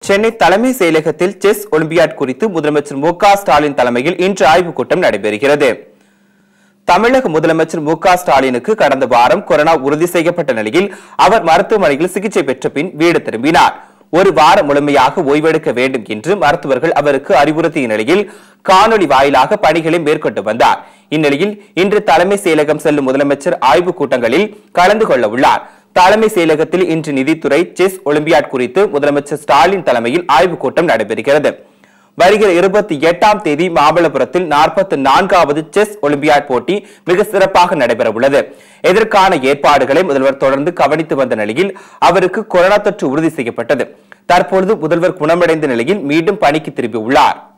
சென்னை தலைமை செயலகத்தில் chess olympiad குறித்து முதலமைச்சர் மு க ஸ்டாலின் தலைமையில் இன்று ஆய்வுக் கூட்டம் நடைபெறுகிறது தமிழக முதலமைச்சர் மு க ஸ்டாலினுக்கு கடந்த வாரம் கொரோனா உறுதி செய்யப்பட்ட நிலையில் அவர் மருத்துவமனையில் சிகிச்சை பெற்ற பின் வீடு திரும்பினார் ஒரு வாரம் முழுமையாக ஓய்வெடுக்க வேண்டும் என்று மருத்துவர்கள் அவருக்கு அறிவுறுத்திய நிலையில் காணொலி வாயிலாக பணிகளை மேற்கொண்டு வந்தார் இந்நிலையில் இன்று தலைமை செயலகம் செல்லும் முதலமைச்சர் ஆய்வுக் கூட்டங்களில் கலந்து கொள்ள உள்ளார் தலைமை செயலகத்தில் இன்று நிதித்துறை செஸ் ஒலிம்பியாட் குறித்து முதலமைச்சர் ஸ்டாலின் தலைமையில் ஆய்வுக் கூட்டம் நடைபெறுகிறது வருகிற இருபத்தி எட்டாம் தேதி மாமல்லபுரத்தில் நாற்பத்தி நான்காவது செஸ் ஒலிம்பியாட் போட்டி மிக சிறப்பாக நடைபெற உள்ளது இதற்கான ஏற்பாடுகளை முதல்வர் தொடர்ந்து கவனித்து வந்த நிலையில் அவருக்கு கொரோனா தொற்று உறுதி செய்யப்பட்டது தற்பொழுது முதல்வர் குணமடைந்த நிலையில் மீண்டும் பணிக்கு திரும்பியுள்ளார்